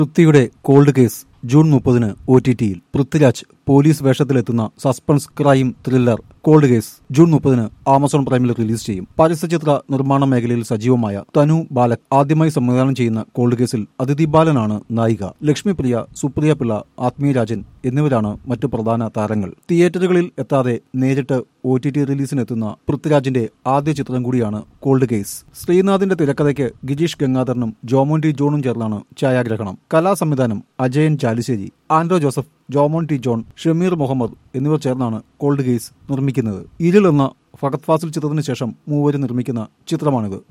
പൃഥ്വിയുടെ cold case June മുപ്പതിന് O T ടിയിൽ Prithviraj police വേഷത്തിലെത്തുന്ന suspense crime thriller cold case June മുപ്പതിന് ആമസോൺ പ്രൈമിൽ റിലീസ് ചെയ്യും പരസ്യചിത്ര നിർമ്മാണ മേഖലയിൽ സജീവമായ തനു ബാലക് ആദ്യമായി സംവിധാനം ചെയ്യുന്ന കോൾഡ് കേസിൽ അതിഥി ബാലനാണ് നായിക ലക്ഷ്മിപ്രിയ സുപ്രിയ പിള്ള ആത്മീയ രാജൻ എന്നിവരാണ് മറ്റു പ്രധാന താരങ്ങൾ തിയേറ്ററുകളിൽ എത്താതെ നേരിട്ട് ഒ ടി ടി റിലീസിനെത്തുന്ന പൃഥ്വിരാജിന്റെ ആദ്യ ചിത്രം കൂടിയാണ് കോൾഡ് കേസ് ശ്രീനാഥിന്റെ തിരക്കഥയ്ക്ക് ഗിരീഷ് ഗംഗാധരനും ജോമോൻ ടി ജോണും ചേർന്നാണ് ഛായാഗ്രഹണം കലാസംവിധാനം Ajayan Chalissery Andro Joseph Jomon T John Shameer Muhammad എന്നിവർ ചേർന്നാണ് കോൾഡ് കേസ് നിർമ്മിക്കുന്നത് ഇരുൾ എന്ന ഫഹദ് ഫാസിൽ ചിത്രത്തിന് ശേഷം മൂവരും നിർമ്മിക്കുന്ന ചിത്രമാണിത്